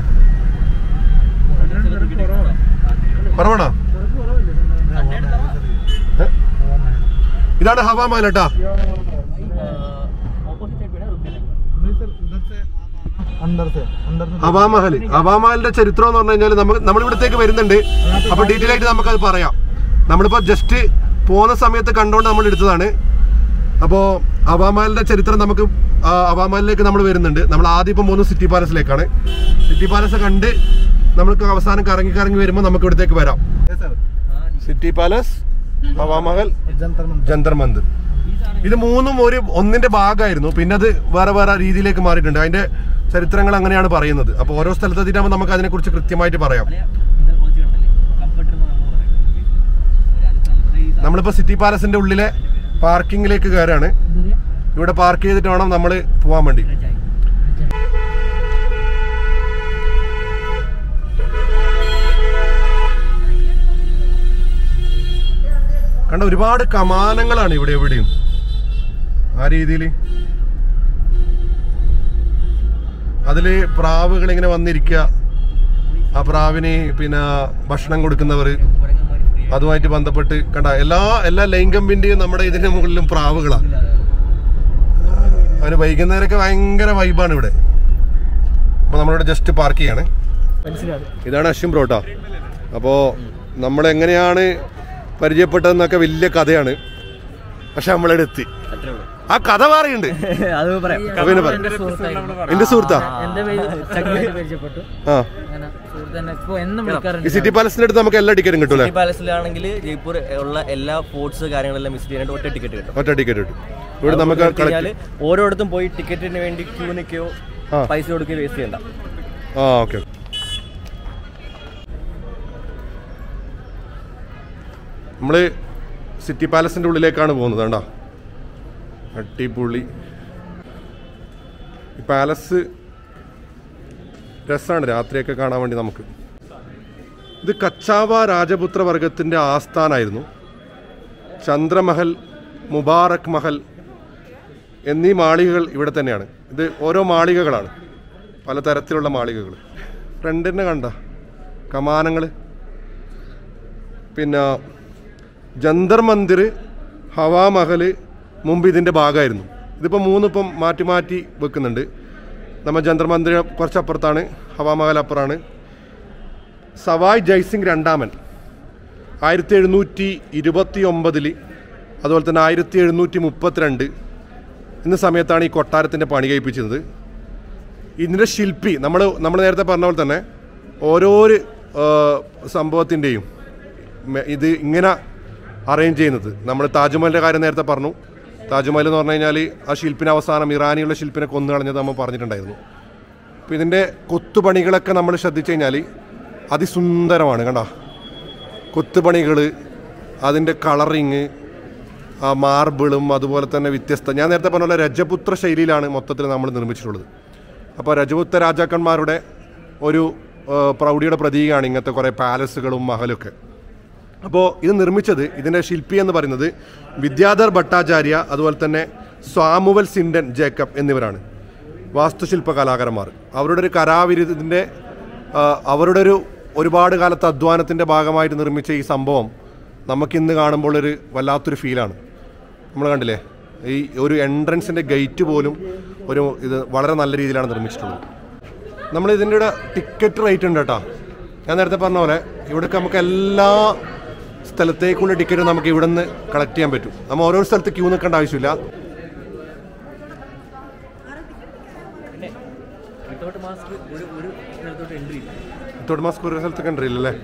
കുറവാണ് കുറവാണോ ഏ? ഇതാണ് ഹവാമഹൽ കേട്ടാ अंदर से अंदर से ഹവാമഹൽ ഹവാമഹലിന്റെ ചരിത്രം എന്ന് പറഞ്ഞു കഴിഞ്ഞാൽ നമ്മൾ നമ്മൾ ഇവിടത്തേക്ക് വരുന്നുണ്ട് അപ്പൊ ഡീറ്റെയിൽ ആയിട്ട് നമുക്കത് പറയാം നമ്മളിപ്പോ ജസ്റ്റ് പോകുന്ന സമയത്ത് കണ്ടുകൊണ്ട് നമ്മൾ എടുത്തതാണ് അപ്പോൾ ഹവാമഹലിന്റെ ചരിത്രം നമുക്ക് ആ, ഹവാമഹലിലേക്ക് നമ്മൾ വരുന്നുണ്ട് നമ്മൾ ആദ്യം ഇപ്പം പോകുന്നത് സിറ്റി പാലസിലേക്കാണ് സിറ്റി പാലസ് കണ്ട് നമുക്ക് അവസാനം കറങ്ങി കറങ്ങി വരുമ്പോൾ നമുക്ക് ഇവിടത്തേക്ക് വരാം ये sir city palace Hawa Mahal Jantar Mantar Jantar Mandir ഇത് മൂന്നും ഒരു ഒന്നിന്റെ ഭാഗമായിരുന്നു പിന്നെ അത് വേറെ വേറെ രീതിയിലേക്ക് മാറിയിട്ടുണ്ട് അതിന്റെ ചരിത്രങ്ങൾ അങ്ങനെയാണ് പറയുന്നത് അപ്പോൾ ഓരോ സ്ഥലത്തെത്തിയിട്ടാകുമ്പോൾ നമുക്ക് അതിനെക്കുറിച്ച് കൃത്യമായിട്ട് പറയാം ഇത് കുറച്ച് കണ്ടല്ലേ കംഫർട്ടർ എന്ന് നമ്മൾ പറയും രാജസ്ഥാനിലെ ഈ നമ്മളിപ്പോൾ സിറ്റി പാലസിന്റെ ഉള്ളിലെ പാർക്കിങ്ങിലേക്ക് കയറാണ് ഇവിടെ പാർക്ക് ചെയ്തിട്ട് വേണം നമ്മൾ പോകാൻ വേണ്ടി ചായ കണ്ട ഒരുപാട് കമാനങ്ങളാണ് ഇവിടെ എവിടെയും ആ രീതിയിൽ അതില് പ്രാവുകൾ ഇങ്ങനെ വന്നിരിക്കുക ആ പ്രാവിന് പിന്നെ ഭക്ഷണം കൊടുക്കുന്നവർ കുരങ്ങന്മാർ ഫ്രീ അതുമായിട്ട് ബന്ധപ്പെട്ട് കണ്ട എല്ലാ എല്ലാ ലൈംഗമ്പിന്റെയും നമ്മുടെ ഇതിന്റെ മുകളിലും പ്രാവുകളാണ് അവന് വൈകുന്നേരമൊക്കെ ഭയങ്കര വൈബാണ് ഇവിടെ അപ്പൊ നമ്മളിവിടെ ജസ്റ്റ് പാർക്ക് ചെയ്യാണ് ഇതാണ് അശ്വിൻ ബ്രോട്ട അപ്പോൾ നമ്മൾ എങ്ങനെയാണ് പരിചയപ്പെട്ടതെന്നൊക്കെ വലിയ കഥയാണ് പക്ഷെ നമ്മളിവിടെ എത്തി അത്രേ ഉള്ളൂ ആ കഥ പറയുന്നുണ്ട് അത് പറയാം പിന്നെ പറ. എന്റെ സുഹൃത്തായിരുന്നു എന്റെ സുഹൃത്താ എന്റെ പേര് ചങ്ങനായിട്ട് പരിചയപ്പെട്ടു ആ അങ്ങനെ സുഹൃത്ത് തന്നെ ഇപ്പൊ എന്നും ഈ വിളിക്കാറുണ്ട് സിറ്റി പാലസിന്റെ അടുത്ത് നമുക്ക് എല്ലാ ടിക്കറ്റും കിട്ടൂലേ ഈ പാലസിലാണെങ്കിൽ ജയ്പൂർ ഉള്ള എല്ലാ ഫോർട്സ് കാര്യങ്ങളെല്ലാം മിസ് ചെയ്യാനായിട്ട് ഒറ്റ ടിക്കറ്റ് കിട്ടും ഒറ്റ ടിക്കറ്റ് കിട്ടും ഇവിടെ നമുക്ക് കഴിഞ്ഞാൽ കളക്ട് ഓരോയിടത്തും പോയി ടിക്കറ്റിന് വേണ്ടി ക്യൂ നിൽക്കുകയോ ആ. പൈസ കൊടുക്കുകയോ വേസ്റ്റ് ചെയ്യണ്ട ആ ഓക്കെ നമ്മൾ സിറ്റി പാലസിൻ്റെ ഉള്ളിലേക്കാണ് പോകുന്നത് കണ്ടോ അടിപൊളി ഈ പാലസ് രസമാണ് രാത്രിയൊക്കെ കാണാൻ വേണ്ടി നമുക്ക് ഇത് കച്ചാവ രാജപുത്ര വർഗത്തിൻ്റെ ആസ്ഥാനായിരുന്നു ചന്ദ്രമഹൽ മുബാറക് മഹൽ എന്നീ മാളികകൾ ഇവിടെ തന്നെയാണ് ഇത് ഓരോ മാളികകളാണ് പലതരത്തിലുള്ള മാളികകൾ ഫ്രണ്ടിനെ കണ്ട കമാനങ്ങൾ പിന്നെ ജന്തർ മന്ദിർ ഹവാ മഹൽ മുമ്പ് ഇതിൻ്റെ ഭാഗമായിരുന്നു ഇതിപ്പോൾ മൂന്നിപ്പം മാറ്റി മാറ്റി വെക്കുന്നുണ്ട് നമ്മൾ ജന്തർ മന്ദിർ കുറച്ചപ്പുറത്താണ് ഹവാ മഹൽ അപ്പുറമാണ് സവായ് ജയ്സിംഗ് രണ്ടാമൻ ആയിരത്തി എഴുന്നൂറ്റി ഇരുപത്തി ഒമ്പതിൽ അതുപോലെ തന്നെ ആയിരത്തി എഴുന്നൂറ്റി മുപ്പത്തിരണ്ട് ഇന്ന സമയത്താണ് ഈ കൊട്ടാരത്തിൻ്റെ പണി കഴിപ്പിച്ചിരുന്നത് ഇതിൻ്റെ ശില്പി നമ്മൾ നമ്മൾ നേരത്തെ പറഞ്ഞ പോലെ തന്നെ ഓരോരു സംഭവത്തിൻ്റെയും ഇത് ഇങ്ങനെ അറേഞ്ച് ചെയ്യുന്നത് നമ്മൾ താജ്മഹലിൻ്റെ കാര്യം നേരത്തെ പറഞ്ഞു താജ്മഹൽ എന്ന് പറഞ്ഞു കഴിഞ്ഞാൽ ആ ശില്പിന് അവസാനം ഇറാനിയുള്ള ശില്പിനെ കൊന്നു കളഞ്ഞത് നമ്മൾ പറഞ്ഞിട്ടുണ്ടായിരുന്നു അപ്പോൾ ഇതിൻ്റെ കൊത്തുപണികളൊക്കെ നമ്മൾ ശ്രദ്ധിച്ചു കഴിഞ്ഞാൽ അതിസുന്ദരമാണ് കണ്ട കൊത്തുപണികൾ അതിൻ്റെ കളറിങ് ആ മാർബിളും അതുപോലെ തന്നെ വ്യത്യസ്ത ഞാൻ നേരത്തെ പറഞ്ഞ പോലെ രജപുത്ര ശൈലിയിലാണ് മൊത്തത്തിൽ നമ്മൾ നിർമ്മിച്ചിട്ടുള്ളത് അപ്പോൾ രജപുത്ര രാജാക്കന്മാരുടെ ഒരു ആ, പ്രൗഢിയുടെ പ്രതീകമാണ് ഇങ്ങനത്തെ കുറേ പാലസുകളും മഹലൊക്കെ അപ്പോൾ ഇത് നിർമ്മിച്ചത് ഇതിൻ്റെ ശില്പി എന്ന് പറയുന്നത് വിദ്യാധർ ഭട്ടാചാര്യ അതുപോലെ തന്നെ സ്വാമുവൽ സിൻഡൻ ജേക്കബ് എന്നിവരാണ് വാസ്തുശില്പ കലാകാരന്മാർ അവരുടെ ഒരു കരാവിരുദ്ധത്തിൻ്റെ അവരുടെ ഒരു ഒരുപാട് കാലത്തെ അധ്വാനത്തിൻ്റെ ഭാഗമായിട്ട് നിർമ്മിച്ച ഈ സംഭവം നമുക്കിന്ന് കാണുമ്പോൾ ഒരു വല്ലാത്തൊരു ഫീലാണ് നമ്മൾ കണ്ടില്ലേ ഈ ഒരു എൻട്രൻസിൻ്റെ ഗേറ്റ് പോലും ഒരു ഇത് വളരെ നല്ല രീതിയിലാണ് നിർമ്മിച്ചിട്ടുള്ളത് നമ്മൾ ഇതിൻ്റെ ഇവിടെ ടിക്കറ്റ് റേറ്റ് ഉണ്ട് കേട്ടോ ഞാൻ നേരത്തെ പറഞ്ഞ പോലെ ഇവിടേക്ക് നമുക്ക് എല്ലാ സ്ഥലത്തേക്കുള്ള ടിക്കറ്റ് നമുക്ക് ഇവിടെ നിന്ന് കളക്ട് ചെയ്യാൻ പറ്റും നമ്മൾ ഓരോ സ്ഥലത്ത് ക്യൂ നിൽക്കേണ്ട ആവശ്യമില്ല വിത്തൗട്ട് മാസ്ക് ഒരു ഒരു സ്ഥലത്തോട്ട് എൻട്രി ഇല്ല തൊടുമാസ്ക് ഒരു സ്ഥലത്ത് കണ്ടില്ലല്ലേ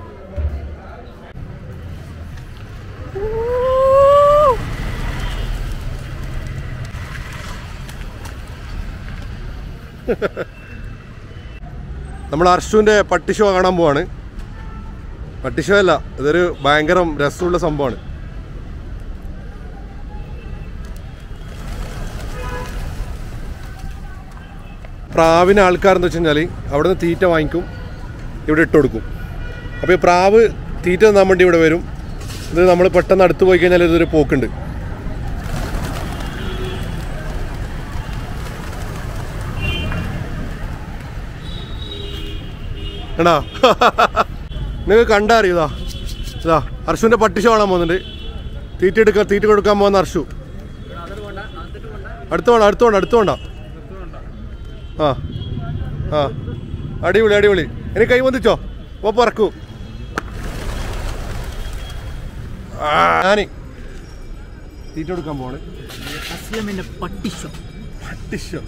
നമ്മൾ അർഷുവിൻ്റെ പട്ടി ഷോ കാണാൻ പോവാണ് പട്ടി ഷോ അല്ല ഇതൊരു ഭയങ്കര രസമുള്ള സംഭവമാണ് പ്രാവിന് ആൾക്കാരെന്ന് വെച്ച് കഴിഞ്ഞാൽ അവിടെ നിന്ന് തീറ്റ വാങ്ങിക്കും ഇവിടെ ഇട്ട് കൊടുക്കും അപ്പോൾ ഈ പ്രാവ് തീറ്റ തന്നാൻ വേണ്ടി ഇവിടെ വരും ഇത് നമ്മൾ പെട്ടെന്ന് അടുത്ത് പോയി കഴിഞ്ഞാൽ ഇതൊരു പോക്കുണ്ട് എടാ നിങ്ങൾക്ക് കണ്ടാ അറിയതാ ഇതാ അർഷുവിൻ്റെ പട്ടിഷ കാണാൻ പോകുന്നുണ്ട് തീറ്റ എടുക്കാൻ തീറ്റ കൊടുക്കാൻ പോകുന്ന അർഷു അടുത്ത് വേണ്ട അടുത്ത് വേണ്ട അടുത്ത് വേണ്ട ആ ആ അടിപൊളി അടിപൊളി ഇനി കൈ വന്നിച്ചോ ഓ പറക്കൂ ആ, ഞാന് തീറ്റ കൊടുക്കാൻ പോണ് അസ്ലമിന്റെ പട്ടിഷോ പട്ടിഷോ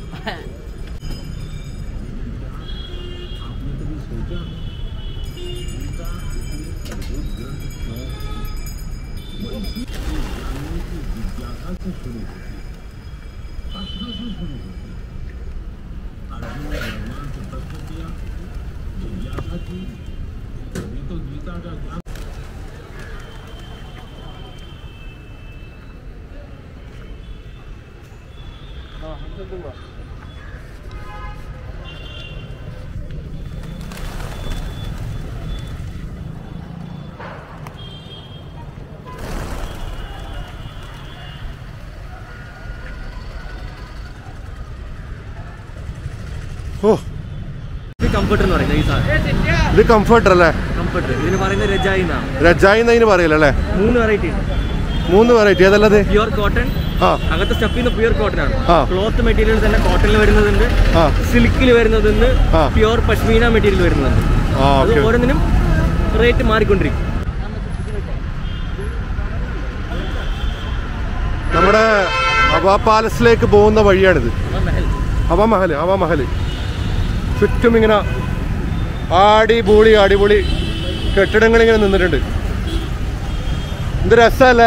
ഓ ഇത് കംഫർട്ടർ എന്ന് പറയുന്നത് ഈ സാധനം ഇത് കംഫർട്ടർ അല്ലേ കംഫർട്ടർ ഇതിന് പറയുന്നത് രജായി എന്നാണ് രജായി എന്നതിന് പറയില്ല അല്ലേ മൂന്ന് വെറൈറ്റി മൂന്ന് വെറൈറ്റി ഏതല്ലത് പ്യുവർ കോട്ടൺ ആ അകത്തെ സ്റ്റഫ് ചെയ്യുന്ന പ്യുവർ കോട്ടൺ ആണ് ആ. ക്ലോത്ത് മെറ്റീരിയൽ തന്നെ കോട്ടണിൽ വരുന്നതുണ്ട് ആ സിൽക്കിൽ വരുന്നതുണ്ട് ആ. പ്യുവർ പഷ്മീന മെറ്റീരിയൽ വരുന്നതുണ്ട് ആ അത് ഓക്കെ ഓരോന്നിനും റേറ്റ് മാറിക്കൊണ്ടിരിക്കും നമ്മുടെ ഹവാ പാലസിലേക്ക് പോകുന്ന വഴിയാണിത് ഹവാ മഹൽ ഹവാ മഹൽ ചുറ്റും ഇങ്ങനെ അടിപൊളി അടിപൊളി കെട്ടിടങ്ങൾ ഇങ്ങനെ നിന്നിട്ടുണ്ട് എന്ത് രസമല്ലേ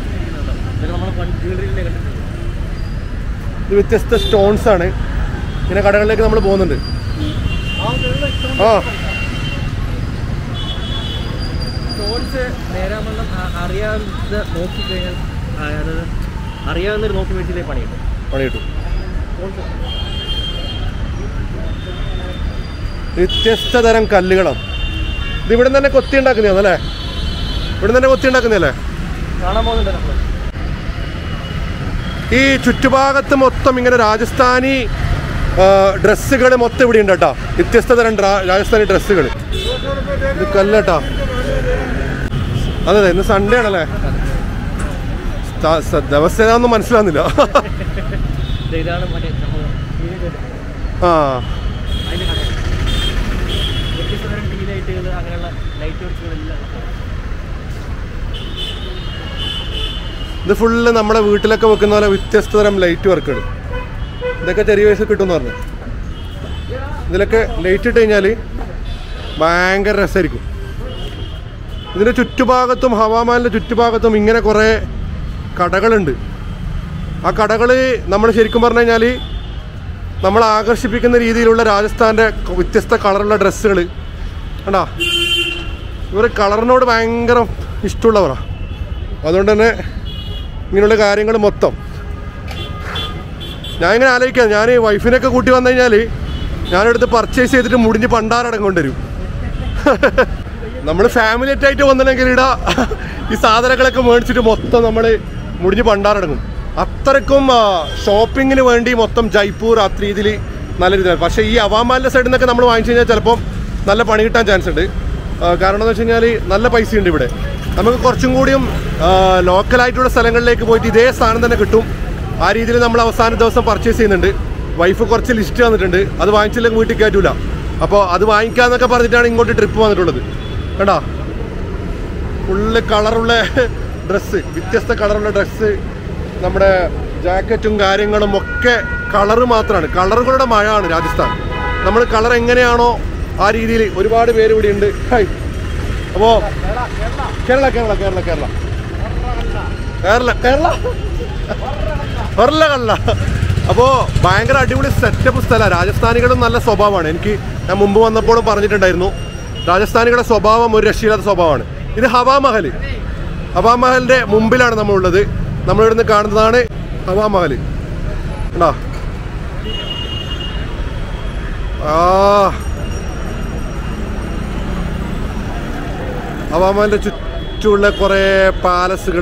ഇത് വ്യത്യസ്ത സ്റ്റോൺസ് ആണ് ഇങ്ങനെ കടകളിലേക്ക് നമ്മൾ പോകുന്നുണ്ട് ആ സ്റ്റോൺസ് നേരാമണ്ണം അറിയാവുന്ന നോക്കിക്കഴിഞ്ഞാൽ അതായത് അറിയാവുന്നൊരു നോക്കി മേടിച്ചില്ലേ പണിയുണ്ട് പണി കിട്ടും വ്യത്യസ്ത തരം കല്ലുകളാണ് ഇത് ഇവിടെ തന്നെ കൊത്തി ഉണ്ടാക്കുന്നതാണല്ലേ ഇവിടെ തന്നെ കൊത്തി ഉണ്ടാക്കുന്നതല്ലേ കാണാൻ പോകുന്നുണ്ട് നമ്മൾ ഈ ചുറ്റുഭാഗത്ത് മൊത്തം ഇങ്ങനെ രാജസ്ഥാനി ഡ്രസ്സുകൾ മൊത്തം ഇവിടെ ഉണ്ട് കേട്ടോ വ്യത്യസ്ത തരം ഡ്രാ- രാജസ്ഥാനി ഡ്രസ്സുകൾ ഇത് കല്ലട്ടാ അതെ അതെ ഇന്ന് സൺഡേ ആണല്ലേ സ്ഥ- സ്ഥ- ദിവസം ഏതാണെന്ന് മനസ്സിലാവുന്നില്ല ഇതാണ് മറ്റേ നമ്മൾ ആ അതിൻ്റെ കടയാണ് വ്യത്യസ്ത തരം ടീ ലൈറ്റുകൾ അങ്ങനെയുള്ള ലൈറ്റ് വർക്കുകളെല്ലാം ഇത് ഫുള്ള് നമ്മുടെ വീട്ടിലൊക്കെ വെക്കുന്ന പോലെ വ്യത്യസ്ത തരം ലൈറ്റ് വർക്കുകൾ ഇതൊക്കെ ചെറിയ വയസ്സ് കിട്ടുമെന്ന് പറഞ്ഞു ഇതിലൊക്കെ ലൈറ്റ് ഇട്ട് കഴിഞ്ഞാൽ ഭയങ്കര രസമായിരിക്കും ഇതിൻ്റെ ചുറ്റുഭാഗത്തും ഹവാമാലിൻ്റെ ചുറ്റുഭാഗത്തും ഇങ്ങനെ കുറേ കടകളുണ്ട് ആ കടകൾ നമ്മൾ ശരിക്കും പറഞ്ഞു കഴിഞ്ഞാൽ നമ്മൾ ആകർഷിപ്പിക്കുന്ന രീതിയിലുള്ള രാജസ്ഥാൻ്റെ വ്യത്യസ്ത കളറുള്ള ഡ്രസ്സുകൾ കണ്ടാ ഇവർ കളറിനോട് ഭയങ്കര ഇഷ്ടമുള്ളവരാണ് അതുകൊണ്ട് തന്നെ ഇങ്ങനെയുള്ള കാര്യങ്ങൾ മൊത്തം ഞാൻ ഇങ്ങനെ ആലോചിക്കാം ഞാൻ വൈഫിനൊക്കെ കൂട്ടി വന്നു കഴിഞ്ഞാൽ ഞാനെടുത്ത് പർച്ചേസ് ചെയ്തിട്ട് മുടിഞ്ഞ് പണ്ടാരടം കൊണ്ടുവരും നമ്മൾ ഫാമിലി ആയിട്ട് വന്നിട്ടുണ്ടെങ്കിൽ ഇടാ ഈ സാധനങ്ങളൊക്കെ മേടിച്ചിട്ട് മൊത്തം നമ്മൾ മുടിഞ്ഞ് പണ്ടാരടങ്ങും അത്രക്കും ഷോപ്പിങ്ങിന് വേണ്ടി മൊത്തം ജയ്പൂർ ആ രീതിയിൽ നല്ല രീതിയിൽ പക്ഷേ ഈ അവാമാലിൻ്റെ സൈഡിൽ നിന്നൊക്കെ നമ്മൾ വാങ്ങിച്ചു കഴിഞ്ഞാൽ ചിലപ്പം നല്ല പണി കിട്ടാൻ ചാൻസ് ഉണ്ട് ആ, കാരണം എന്ന് വെച്ച് കഴിഞ്ഞാൽ നല്ല പൈസയുണ്ട് ഇവിടെ നമുക്ക് കുറച്ചും കൂടിയും ലോക്കലായിട്ടുള്ള സ്ഥലങ്ങളിലേക്ക് പോയിട്ട് ഇതേ സാധനം തന്നെ കിട്ടും ആ രീതിയിൽ നമ്മൾ അവസാന ദിവസം പർച്ചേസ് ചെയ്യുന്നുണ്ട് വൈഫ് കുറച്ച് ലിസ്റ്റ് തന്നിട്ടുണ്ട് അത് വാങ്ങിച്ചില്ലെങ്കിൽ വീട്ടിൽ കയറ്റൂല അപ്പോൾ അത് വാങ്ങിക്കാന്നൊക്കെ പറഞ്ഞിട്ടാണ് ഇങ്ങോട്ട് ട്രിപ്പ് വന്നിട്ടുള്ളത് കണ്ടാ ഫുള്ള് കളറുള്ള ഡ്രസ്സ് വ്യത്യസ്ത കളറുള്ള ഡ്രസ്സ് നമ്മുടെ ജാക്കറ്റും കാര്യങ്ങളും ഒക്കെ കളറ് മാത്രമാണ് കളറുകളുടെ മഴയാണ് രാജസ്ഥാൻ നമ്മൾ കളർ എങ്ങനെയാണോ ആ രീതിയിൽ ഒരുപാട് പേര് ഇവിടെ ഉണ്ട് ഹൈ അപ്പോൾ കേരള കേരള കേരള കേരള കേരള കേരള കേരള കള്ള അപ്പോൾ ഭയങ്കര അടിപൊളി സെറ്റപ്പ് സ്ഥലമാണ് രാജസ്ഥാനികളും നല്ല സ്വഭാവമാണ് എനിക്ക് ഞാൻ മുമ്പ് വന്നപ്പോഴും പറഞ്ഞിട്ടുണ്ടായിരുന്നു രാജസ്ഥാനികളുടെ സ്വഭാവം ഒരു രക്ഷയില്ലാത്ത സ്വഭാവമാണ് ഇത് ഹവാമഹൽ ഹവാമഹലിൻ്റെ മുമ്പിലാണ് നമ്മളുള്ളത് നമ്മളിവിടുന്ന് കാണുന്നതാണ് ഹവാമഹൽ ഉണ്ടോ ആ ഹവാമഹലിൻ്റെ ചുറ്റുമുള്ള കുറേ പാലസുകൾ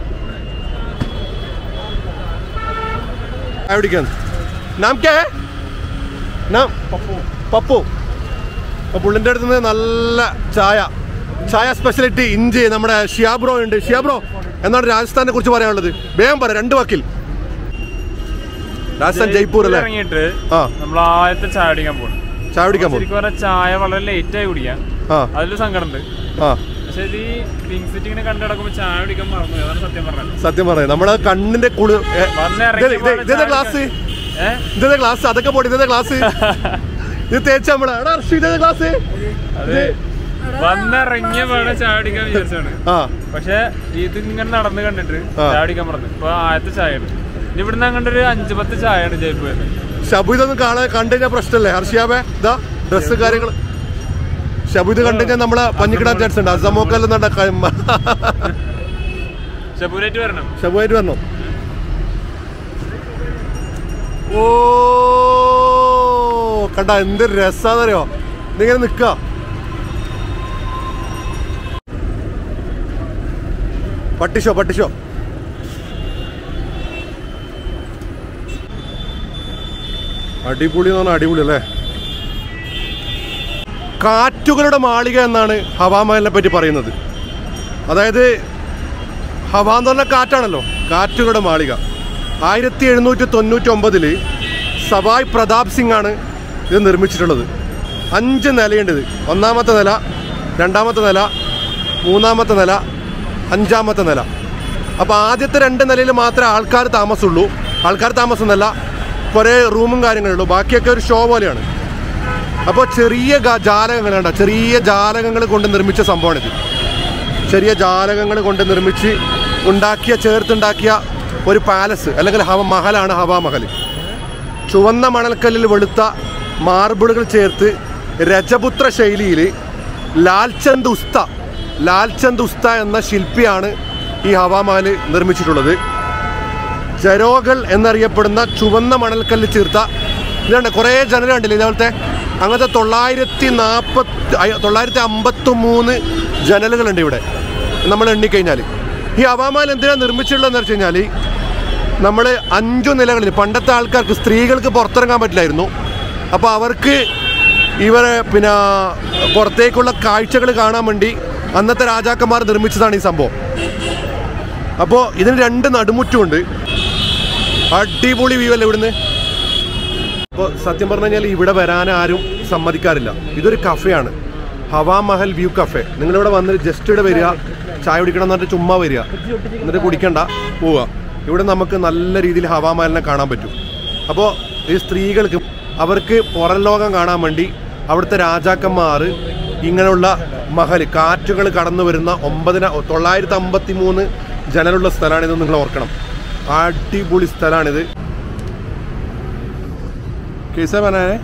എവിടേക്കാൻ നാം കേ നാം പപ്പു അപ്പോൾ പുള്ളിൻ്റെ അടുത്ത് നിന്ന് നല്ല ചായ ചായ സ്പെഷ്യലിറ്റി ഇഞ്ചി നമ്മുടെ ഷിയാബ്രോ ഉണ്ട് ഷിയാബ്രോ എന്താണ് രാജസ്ഥാനെ കുറിച്ച് പറയാനുള്ളത് വേഗം പറ രണ്ട് വാക്കിൽ രാജസ്ഥാൻ ജയ്പൂർ അല്ലേ ഇറങ്ങിയിട്ട് ആ നമ്മൾ ആദ്യത്തെ ചായ കുടിക്കാൻ പോകും ചായ കുടിക്കാൻ പോകും ശരിക്കും പറഞ്ഞാൽ ചായ വളരെ ലേറ്റ് ആയി കുടിക്കാം ആ അതിലൊരു സങ്കടമുണ്ട് ആ പക്ഷെ ഇത് ഈ പിങ്ക് സിറ്റി ഇങ്ങനെ കണ്ടു കിടക്കുമ്പോൾ ചായ കുടിക്കാൻ മറന്നു അതാണ് സത്യം പറഞ്ഞത് സത്യം പറയാം നമ്മളെ കണ്ണിന്റെ കുളി ഏ, വന്നിറങ്ങിയ ഇത് ഇത് പാടെ ഇതേ ചായ ഗ്ലാസ് ഏ ഇതേ ഗ്ലാസ് അതൊക്കെ പോട്ടെ ഇതേ ഗ്ലാസ് ഇത് തേച്ച നമ്മളെ എടാ അർഷി ഇതേ ഗ്ലാസ് അത് വന്നിറങ്ങിയ വേണം ചായ കുടിക്കാൻ വിചാരിച്ചാണ് ആ പക്ഷെ ഇത് ഇങ്ങനെ നടന്ന് കണ്ടിട്ട് ആ. ചായ കുടിക്കാൻ പറഞ്ഞു ഇപ്പൊ ആദ്യത്തെ ചായ ഉണ്ട് ഇനി ഇവിടുന്ന് അങ്ങോട്ട് ഒരു അഞ്ചു പത്ത് ചായ ഉണ്ട് ജയ്പൂരിൽ ഷബു ഇതൊന്നും കാണാൻ കണ്ടു കഴിഞ്ഞാൽ പ്രശ്നമല്ലേ ഹർഷിയാബേ ഇതാ ഡ്രസ്സ് കാര്യങ്ങൾ ഷബു ഇത് കണ്ടു കഴിഞ്ഞാൽ നമ്മളെ പഞ്ഞിക്കിടാൻ ചാൻസ് ഉണ്ട് അസമോക്കെല്ലാം നട ഷബൂരായിട്ട് വരണം ഷബുവായിട്ട് വരണം ഓ കണ്ട എന്ത് രസാന്നറിയോ ഇതിങ്ങനെ നിക്ക പട്ടിഷോ പട്ടിഷോ അടിപൊളി എന്ന് പറഞ്ഞാൽ അടിപൊളി അല്ലേ കാറ്റുകളുടെ മാളിക എന്നാണ് ഹവാമഹലിനെ പറ്റി പറയുന്നത് അതായത് ഹവ എന്ന് പറഞ്ഞാൽ കാറ്റാണല്ലോ കാറ്റുകളുടെ മാളിക ആയിരത്തി എഴുന്നൂറ്റി തൊണ്ണൂറ്റി ഒമ്പതില് സവായ് പ്രതാപ് സിംഗ് ആണ് ഇത് നിർമ്മിച്ചിട്ടുള്ളത് അഞ്ച് നിലയുണ്ട് ഇത് ഒന്നാമത്തെ നില രണ്ടാമത്തെ നില മൂന്നാമത്തെ നില അഞ്ചാമത്തെ നില അപ്പോൾ ആദ്യത്തെ രണ്ട് നിലയിൽ മാത്രമേ ആൾക്കാർ താമസമുള്ളൂ ആൾക്കാർ താമസം എന്നല്ല കുറേ റൂമും കാര്യങ്ങളുള്ളൂ ബാക്കിയൊക്കെ ഒരു ഷോ പോലെയാണ് അപ്പോൾ ചെറിയ ഗ- ജാലകങ്ങൾ കണ്ട ചെറിയ ജാലകങ്ങൾ കൊണ്ട് നിർമ്മിച്ച സംഭവമാണിത് ചെറിയ ജാലകങ്ങൾ കൊണ്ട് നിർമ്മിച്ച് ഉണ്ടാക്കിയ ചേർത്തുണ്ടാക്കിയ ഒരു പാലസ് അല്ലെങ്കിൽ ഹവ മഹലാണ് ഹവാ മഹൽ ചുവന്ന മണൽക്കല്ലിൽ വെളുത്ത മാർബിളുകൾ ചേർത്ത് രജപുത്ര ശൈലിയിൽ ലാൽചന്ദ് ഉസ്ത ലാൽചന്ദ് ഉസ്ത എന്ന ശില്പിയാണ് ഈ ഹവാമഹൽ നിർമ്മിച്ചിട്ടുള്ളത് ജരോകൾ എന്നറിയപ്പെടുന്ന ചുവന്ന മണൽക്കല്ല് ചേർത്ത ഇതുണ്ട് കുറേ ജനൽ കണ്ടില്ലേ ഇതേപോലത്തെ അങ്ങനത്തെ തൊള്ളായിരത്തി നാൽപ്പത്തി തൊള്ളായിരത്തി അമ്പത്തി മൂന്ന് ജനലുകളുണ്ട് ഇവിടെ നമ്മൾ എണ്ണിക്കഴിഞ്ഞാൽ ഈ ഹവാമഹൽ എന്തിനാണ് നിർമ്മിച്ചിട്ടുള്ളതെന്ന് വെച്ച് കഴിഞ്ഞാൽ നമ്മൾ അഞ്ചു നിലകളിൽ പണ്ടത്തെ ആൾക്കാർക്ക് സ്ത്രീകൾക്ക് പുറത്തിറങ്ങാൻ പറ്റില്ലായിരുന്നു അപ്പോൾ അവർക്ക് ഇവരെ പിന്നെ പുറത്തേക്കുള്ള കാഴ്ചകൾ കാണാൻ വേണ്ടി അന്നത്തെ രാജാക്കന്മാർ നിർമ്മിച്ചതാണ് ഈ സംഭവം അപ്പോൾ ഇതിന് രണ്ട് നടുമുറ്റുമുണ്ട് അടിപൊളി വ്യൂ അല്ലേ ഇവിടുന്ന് അപ്പോൾ സത്യം പറഞ്ഞു കഴിഞ്ഞാൽ ഇവിടെ വരാൻ ആരും സമ്മതിക്കാറില്ല ഇതൊരു കഫേയാണ് ഹവാ മഹൽ വ്യൂ കഫേ നിങ്ങളിവിടെ വന്നിട്ട് ജസ്റ്റ് ഇവിടെ വരിക ചായ കുടിക്കണം എന്ന് പറഞ്ഞിട്ട് ചുമ്മാ വരിക എന്നിട്ട് കുടിക്കണ്ട പോവുക ഇവിടെ നമുക്ക് നല്ല രീതിയിൽ ഹവാ മഹലിനെ കാണാൻ പറ്റും അപ്പോൾ ഈ സ്ത്രീകൾക്ക് അവർക്ക് പുറം ലോകം കാണാൻ വേണ്ടി അവിടുത്തെ രാജാക്കന്മാർ ഇങ്ങനെയുള്ള മഹൽ കാറ്റുകൾ കടന്നു വരുന്ന ഒമ്പതിന തൊള്ളായിരത്തി അമ്പത്തി മൂന്ന് ജനലുള്ള സ്ഥലമാണിത് നിങ്ങൾ ഓർക്കണം അടിപൊളി സ്ഥലമാണിത് कैसा बना है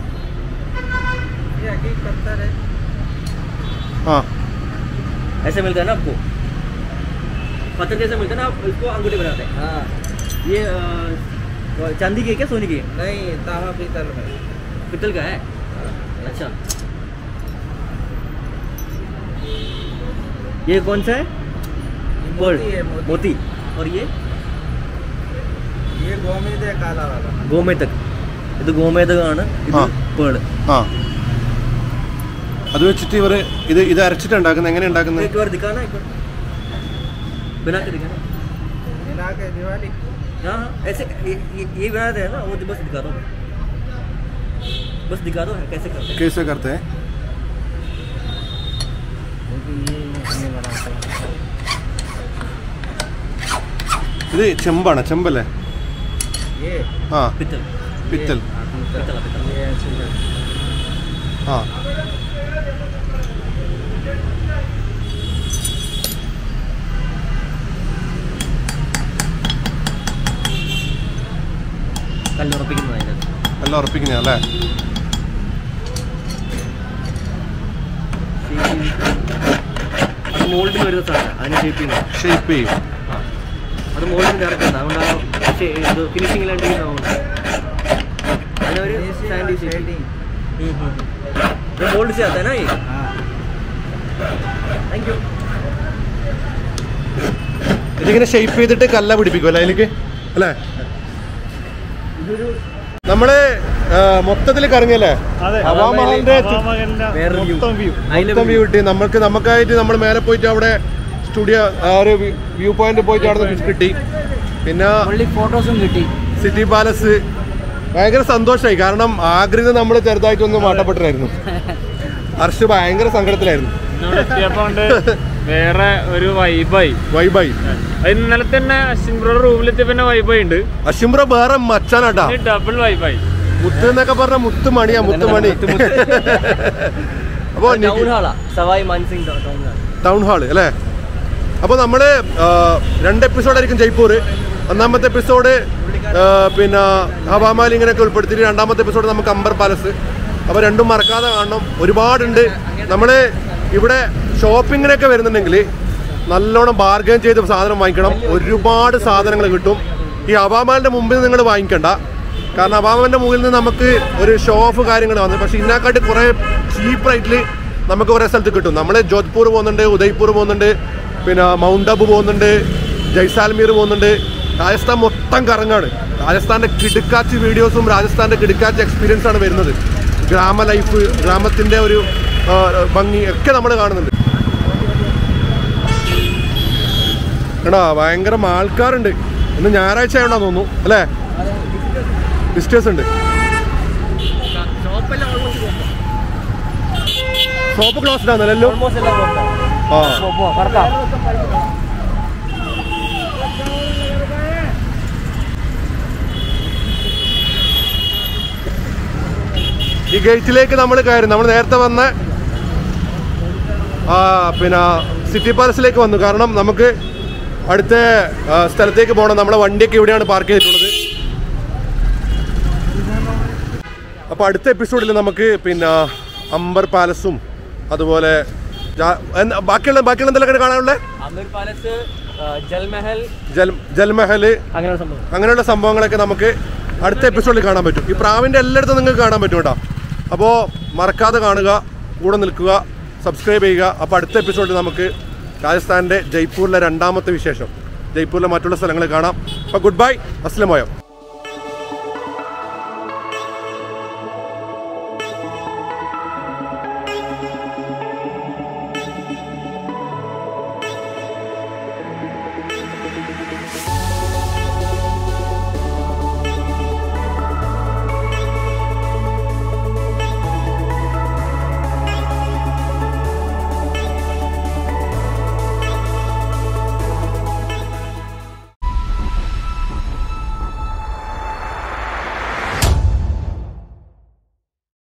हाँ ऐसे मिलता है ना आपको पत्थर जैसे मिलता है ना आप इसको अंगूठी बनाते हैं हाँ ये अ, चांदी की है क्या सोने की है नहीं तावा पीतल में पित्तल का है अच्छा ये कौन सा है Pearl, मोती है, मोती। मोती और ये ये गोमेद है काला वाला ഗോമേതക് ഇത് ഗോമേതകാണ് ഇത് ആ. പേള് ആ അത് വെച്ചിട്ട് ഇവർ ഇത് ഇത് അരച്ചിട്ട് ഉണ്ടാക്കുന്നത് എങ്ങനെ ഉണ്ടാക്കുന്നത് एक बार दिखाना एक बार बना के दिखाना मिला के दिवाली हाँ हाँ ऐसे ये ये ये बनाते हैं ना वो बस दिखा दो बस दिखा दो कैसे करते हैं कैसे करते हैं ഇത് ചെമ്പാണ് ചെമ്പല്ലേ ये ആ पित्तल പിത്തൽ पित्तल पित्तल ये ऐसे करते ആ കല്ലുറപ്പിക്കുന്നതാണ് അതിനകത്ത് എല്ലാം ഉറപ്പിക്കുന്ന അല്ലേ അത് മോൾഡിൽ വരുന്ന സാധനം അതിന് ഷേപ്പ് ചെയ്യുന്നത് ഷേപ്പ് ചെയ്യും അത് മോൾഡിൽ ഇറക്കുന്നത് അതുകൊണ്ടാണ് പക്ഷേ ഇത് ഫിനിഷിംഗ് ഇല്ലാണ്ടിരിക്കുന്നത് അതിനൊരു हैं സാൻഡി ഷേപ്പ് शेडिंग ये मोल्ड से आता है ना ये हाँ थैंक यू ഇതിങ്ങനെ ഷേപ്പ് ചെയ്തിട്ട് കല്ല പിടിപ്പിക്കും അല്ലേ അതിലേക്ക് അല്ലേ നമ്മള് മൊത്തത്തിൽ കറങ്ങിയല്ലേ അതെ ഹവാമഹലിന്റെ ചു- ഹവാമഹലിന്റെ വേറൊരു view. മൊത്തം വ്യൂ മൊത്തം വ്യൂ കിട്ടി നമുക്ക് നമുക്കായിട്ട് നമ്മൾ മേലെ പോയിട്ട് അവിടെ സ്റ്റുഡിയോ ആ ഒരു വ്യൂ പോയിന്റ് പോയിട്ട് അവിടെ നിന്ന് കിട്ടി പിന്നെ പുള്ളി ഫോട്ടോസും കിട്ടി സിറ്റി പാലസ് ഭയങ്കര സന്തോഷമായി കാരണം ആഗ്രഹ നമ്മൾ ചെറുതായിട്ടൊന്ന് മാട്ടപ്പെട്ടിട്ടായിരുന്നു ഹർഷ് ഭയങ്കര സങ്കടത്തിലായിരുന്നു ഇന്നോട് എത്തിയപ്പോ കൊണ്ട് വേറെ ഒരു വൈബായി വൈബായി അത് ഇന്നലെ തന്നെ അശ്വിൻ ബ്രോ റൂമിലെത്തിയ പിന്നെ വൈബായി ഉണ്ട് അശുംബ്ര വേറെ മച്ചാനാട്ടാ ഡബിൾ വൈബായി മുത്ത് എന്നൊക്കെ പറഞ്ഞ മുത്ത് മണിയാ മുത്ത് മണി അപ്പോ ടൗൺ ഹാളാ Sawai Mansingh town hall town hall അല്ലേ അപ്പോൾ നമ്മൾ രണ്ട് എപ്പിസോഡായിരിക്കും ജയ്പൂർ ഒന്നാമത്തെ എപ്പിസോഡ് പിന്നെ ഹവാമാൽ ഇങ്ങനെയൊക്കെ ഉൾപ്പെടുത്തിയിട്ട് രണ്ടാമത്തെ എപ്പിസോഡ് നമുക്ക് അംബർ പാലസ് അപ്പോൾ രണ്ടും മറക്കാതെ കാണണം ഒരുപാടുണ്ട് നമ്മൾ ഇവിടെ ഷോപ്പിങ്ങിനൊക്കെ വരുന്നുണ്ടെങ്കിൽ നല്ലോണം ബാർഗൈൻ ചെയ്ത് സാധനം വാങ്ങിക്കണം ഒരുപാട് സാധനങ്ങൾ കിട്ടും ഈ ഹവാമാലിൻ്റെ മുമ്പിൽ നിങ്ങൾ വാങ്ങിക്കണ്ട കാരണം അബാമന്റെ മുകളിൽ നിന്ന് നമുക്ക് ഒരു ഷോ ഓഫ് കാര്യങ്ങൾ വന്നു പക്ഷെ ഇതിനെക്കാട്ടി കുറേ ചീപ്പ് റേറ്റിൽ നമുക്ക് കുറേ സ്ഥലത്ത് കിട്ടും നമ്മൾ ജോധ്പൂർ പോകുന്നുണ്ട് ഉദയ്പൂർ പോകുന്നുണ്ട് പിന്നെ മൗണ്ട് അബു പോകുന്നുണ്ട് ജയ്സാൽമീർ പോകുന്നുണ്ട് രാജസ്ഥാൻ മൊത്തം കറങ്ങാണ് രാജസ്ഥാൻ്റെ കിടുക്കാച്ച് വീഡിയോസും രാജസ്ഥാൻ്റെ കിടുക്കാച്ച് എക്സ്പീരിയൻസ് ആണ് വരുന്നത് ഗ്രാമ ലൈഫ് ഗ്രാമത്തിൻ്റെ ഒരു ആ, ഭംഗി ഒക്കെ നമ്മൾ കാണുന്നുണ്ട് എടാ ഭയങ്കര ആൾക്കാരുണ്ട് ഇന്ന് ഞായറാഴ്ച ആയതുകൊണ്ടാ തോന്നുന്നു അല്ലേ വിസിറ്റേഴ്സ് ഉണ്ട് ഷോപ്പെല്ലാം ഓൾമോസ്റ്റ് ഷോപ്പ് ക്ലോസ്ഡ് ആണല്ലോ ഓൾമോസ്റ്റ് എല്ലാം ആ പോ കറക്കാം ഈ ഗേറ്റിലേക്ക് നമ്മൾ കയറി നമ്മൾ നേരത്തെ വന്ന ആ, പിന്നെ സിറ്റി പാലസിലേക്ക് വന്നു കാരണം നമുക്ക് അടുത്ത ആ, സ്ഥലത്തേക്ക് പോകണം നമ്മളെ വണ്ടിയൊക്കെ ഇവിടെയാണ് പാർക്ക് ചെയ്തിട്ടുള്ളത് അപ്പോൾ അടുത്ത എപ്പിസോഡിൽ നമുക്ക് പിന്നെ അംബർ പാലസും അതുപോലെ ജാ- എന്ത് ബാക്കിയുള്ള ബാക്കിയുള്ള എന്തെല്ലാം കാണാനുള്ളത് അമീർ പാലസ് ജൽമഹൽ ജൽ ജൽമഹൽ അങ്ങനെയുള്ള സംഭവം അങ്ങനെയുള്ള സംഭവങ്ങളൊക്കെ നമുക്ക് അടുത്ത എപ്പിസോഡിൽ കാണാൻ പറ്റും ഈ പ്രാവിൻ്റെ എല്ലായിടത്തും നിങ്ങൾക്ക് കാണാൻ പറ്റും കേട്ടോ അപ്പോൾ മറക്കാതെ കാണുക കൂടെ നിൽക്കുക സബ്സ്ക്രൈബ് ചെയ്യുക അപ്പോൾ അടുത്ത എപ്പിസോഡിൽ നമുക്ക് രാജസ്ഥാൻ്റെ ജയ്പൂരിലെ രണ്ടാമത്തെ വിശേഷം ജയ്പൂരിലെ മറ്റുള്ള സ്ഥലങ്ങൾ കാണാം അപ്പോൾ ഗുഡ് ബൈ അസ്ലമോയോ